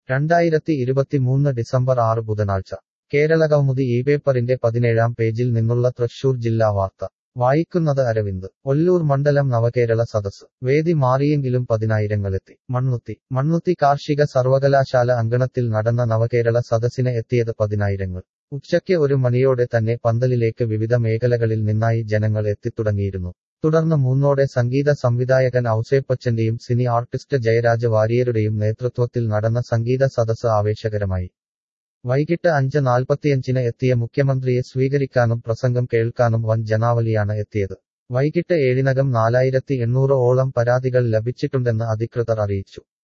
രണ്ടായിരത്തി ഇരുപത്തിമൂന്ന് ഡിസംബർ ആറ് ബുധനാഴ്ച കേരള കൗമുദി ഈ പേപ്പറിന്റെ പതിനേഴാം പേജിൽ നിന്നുള്ള തൃശൂർ ജില്ലാ വാർത്ത വായിക്കുന്നത് അരവിന്ദ് ഒല്ലൂർ മണ്ഡലം നവകേരള സദസ് വേദി മാറിയെങ്കിലും പതിനായിരങ്ങളെത്തി മണ്ണുത്തി മണ്ണുത്തി കാർഷിക സർവകലാശാല അങ്കണത്തിൽ നടന്ന നവകേരള സദസ്സിന് എത്തിയത് പതിനായിരങ്ങൾ ഉച്ചയ്ക്ക് ഒരു മണിയോടെ തന്നെ പന്തലിലേക്ക് വിവിധ മേഖലകളിൽ നിന്നായി ജനങ്ങൾ എത്തിത്തുടങ്ങിയിരുന്നു തുടർന്ന് മൂന്നോടെ സംഗീത സംവിധായകൻ ഔസേപ്പച്ചന്റെയും സിനി ആർട്ടിസ്റ്റ് ജയരാജ വാര്യരുടെയും നേതൃത്വത്തിൽ നടന്ന സംഗീത സദസ്സ് ആവേശകരമായി വൈകിട്ട് അഞ്ച് നാൽപ്പത്തിയഞ്ചിന് എത്തിയ മുഖ്യമന്ത്രിയെ സ്വീകരിക്കാനും പ്രസംഗം കേൾക്കാനും വൻ ജനാവലിയാണ് എത്തിയത് വൈകിട്ട് ഏഴിനകം നാലായിരത്തി എണ്ണൂറ് ഓളം പരാതികൾ ലഭിച്ചിട്ടുണ്ടെന്ന് അധികൃതർ അറിയിച്ചു